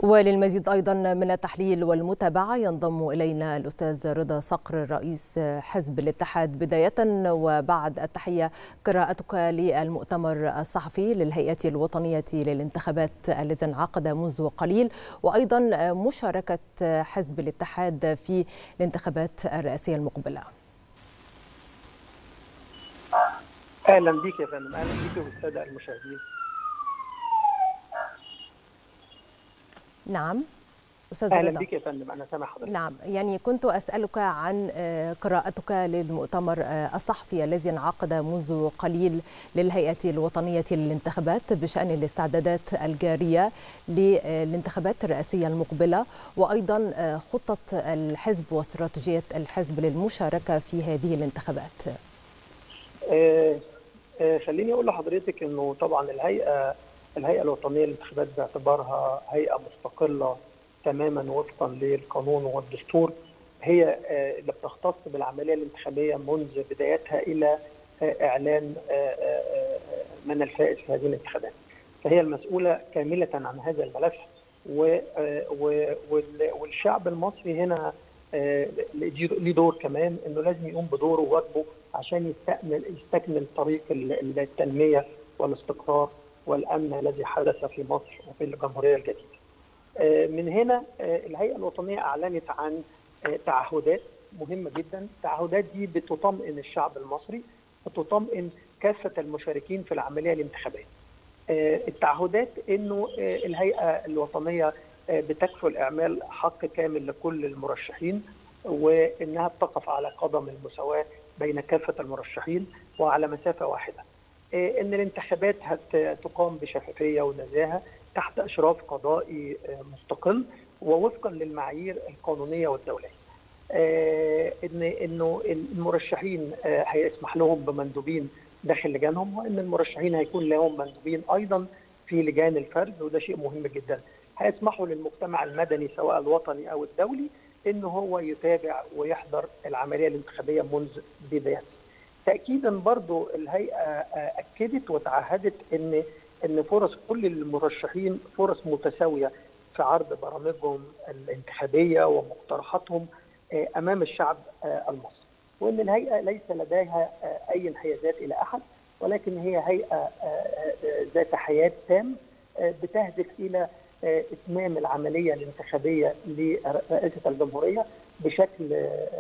وللمزيد أيضا من التحليل والمتابعة ينضم إلينا الأستاذ رضا صقر رئيس حزب الاتحاد بداية وبعد التحية قراءتك للمؤتمر الصحفي للهيئة الوطنية للانتخابات الذي انعقد منذ قليل وأيضا مشاركة حزب الاتحاد في الانتخابات الرئاسية المقبلة اهلا بك يا فندم اهلا بك والساده المشاهدين نعم أستاذ اهلا رضا بك يا فندم انا سامع حضرتك نعم يعني كنت أسألك عن قراءتك للمؤتمر الصحفي الذي انعقد منذ قليل للهيئة الوطنية للانتخابات بشأن الاستعدادات الجارية للانتخابات الرئاسية المقبلة وأيضا خطة الحزب واستراتيجية الحزب للمشاركة في هذه الانتخابات آه آه خليني اقول لحضرتك انه طبعا الهيئه الهيئه الوطنيه للانتخابات باعتبارها هيئه مستقله تماما وفقا للقانون والدستور هي آه اللي بتختص بالعمليه الانتخابيه منذ بدايتها الى اعلان من الفائز في هذه الانتخابات. فهي المسؤوله كامله عن هذا الملف والشعب المصري هنا ليه دور كمان انه لازم يقوم بدوره وواجبه عشان يستكمل يستكمل طريق التنميه والاستقرار والامن الذي حدث في مصر وفي الجمهوريه الجديده. من هنا الهيئه الوطنيه اعلنت عن تعهدات مهمه جدا، التعهدات دي بتطمئن الشعب المصري وتطمئن كافه المشاركين في العمليه الانتخابيه. التعهدات انه الهيئه الوطنيه بتكفل اعمال حق كامل لكل المرشحين وانها بتقف على قدم المساواه بين كافه المرشحين وعلى مسافه واحده. ان الانتخابات هتقام بشفافيه ونزاهه تحت اشراف قضائي مستقل ووفقا للمعايير القانونيه والدوليه. ان انه المرشحين هيسمح لهم بمندوبين داخل لجانهم وان المرشحين هيكون لهم مندوبين ايضا في لجان الفرد وده شيء مهم جدا. هيسمحوا للمجتمع المدني سواء الوطني او الدولي ان هو يتابع ويحضر العمليه الانتخابيه منذ بدايتها. تاكيدا برضو الهيئه اكدت وتعهدت ان ان فرص كل المرشحين فرص متساويه في عرض برامجهم الانتخابيه ومقترحاتهم امام الشعب المصري. وان الهيئه ليس لديها اي انحيازات الى احد ولكن هي هيئه ذات حياه تام بتهدف الى اتمام العمليه الانتخابيه لرئاسه الجمهوريه بشكل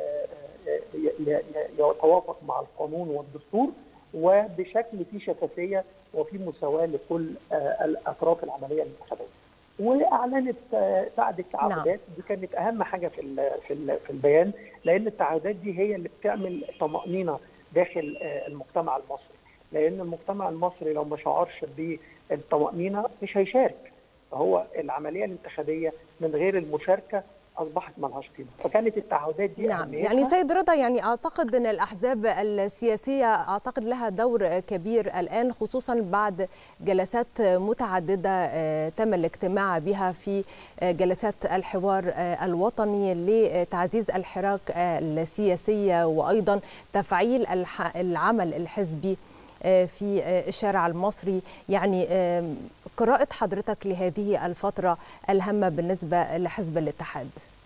يتوافق مع القانون والدستور وبشكل فيه شفافيه وفي مساواه لكل الاطراف العمليه الانتخابيه. واعلنت بعد التعهدات نعم. دي كانت اهم حاجه في في في البيان لان التعهدات دي هي اللي بتعمل طمانينه داخل المجتمع المصري لان المجتمع المصري لو ما شعرش بالطمانينه مش هيشارك. فهو العمليه الانتخابيه من غير المشاركه اصبحت ملهاش قيمه فكانت التعهدات دي نعم يعني سيد رضا يعني اعتقد ان الاحزاب السياسيه اعتقد لها دور كبير الان خصوصا بعد جلسات متعدده تم الاجتماع بها في جلسات الحوار الوطني لتعزيز الحراك السياسيه وايضا تفعيل العمل الحزبي في الشارع المصري يعني قراءة حضرتك لهذه الفترة الهامة بالنسبة لحزب الاتحاد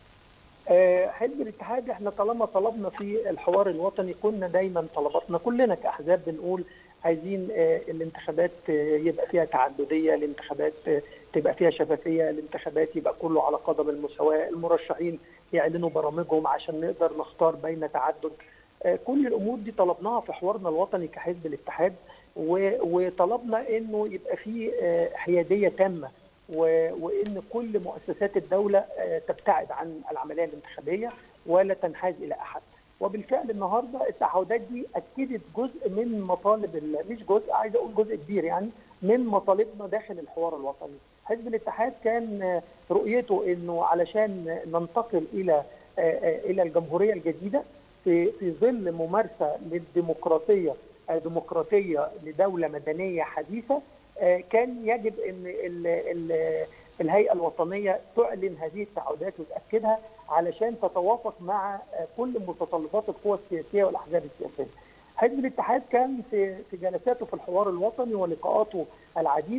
حزب الاتحاد احنا طالما طلبنا في الحوار الوطني كنا دايما طلباتنا كلنا كاحزاب بنقول عايزين الانتخابات يبقى فيها تعدديه، الانتخابات تبقى فيها شفافيه، الانتخابات يبقى كله على قدم المساواه، المرشحين يعلنوا برامجهم عشان نقدر نختار بين تعدد كل الامور دي طلبناها في حوارنا الوطني كحزب الاتحاد وطلبنا انه يبقى في حياديه تامه وان كل مؤسسات الدوله تبتعد عن العمليه الانتخابيه ولا تنحاز الى احد وبالفعل النهارده التعهدات دي اكدت جزء من مطالب مش جزء عايز اقول جزء كبير يعني من مطالبنا داخل الحوار الوطني حزب الاتحاد كان رؤيته انه علشان ننتقل الى الى الجمهوريه الجديده في في ظل ممارسه للديمقراطيه ديمقراطيه لدوله مدنيه حديثه كان يجب ان ال ال الهيئه الوطنيه تعلن هذه التعهدات وتاكدها علشان تتوافق مع كل متطلبات القوى السياسيه والاحزاب السياسيه. حزب الاتحاد كان في في جلساته في الحوار الوطني ولقاءاته العديده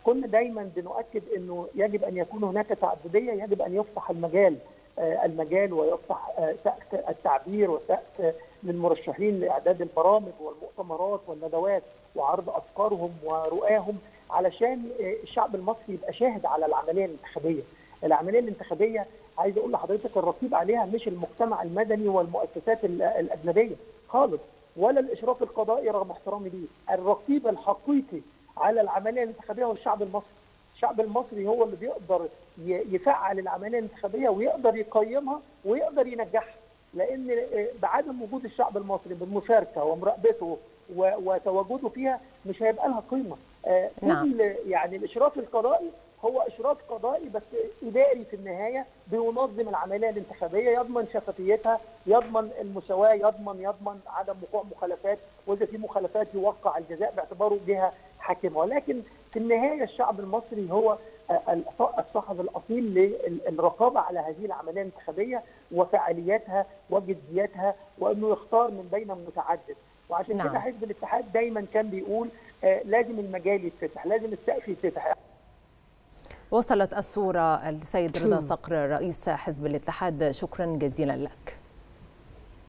كنا دايما بنؤكد انه يجب ان يكون هناك تعدديه يجب ان يفتح المجال المجال ويفتح سقف التعبير وسقف للمرشحين لاعداد البرامج والمؤتمرات والندوات وعرض افكارهم ورؤاهم علشان الشعب المصري يبقى شاهد على العمليه الانتخابيه. العمليه الانتخابيه عايز اقول لحضرتك الرقيب عليها مش المجتمع المدني والمؤسسات الاجنبيه خالص ولا الاشراف القضائي رغم احترامي ليه، الرقيب الحقيقي على العمليه الانتخابيه هو الشعب المصري. الشعب المصري هو اللي بيقدر يفعل العمليه الانتخابيه ويقدر يقيمها ويقدر ينجحها لان بعدم وجود الشعب المصري بالمشاركه ومراقبته وتواجده فيها مش هيبقى لها قيمه نعم. كل يعني الاشراف القضائي هو اشراف قضائي بس اداري في النهايه بينظم العمليه الانتخابيه يضمن شفافيتها يضمن المساواه يضمن يضمن عدم وقوع مخالفات واذا في مخالفات يوقع الجزاء باعتباره جهه حاكمه ولكن في النهايه الشعب المصري هو الصاحب الاصيل للرقابه على هذه العمليه الانتخابيه وفعالياتها وجدياتها وانه يختار من بين متعدد وعشان نعم. كده حزب الاتحاد دايما كان بيقول آه لازم المجال يتفتح لازم السقف يتفتح وصلت الصوره السيد رضا صقر رئيس حزب الاتحاد شكرا جزيلا لك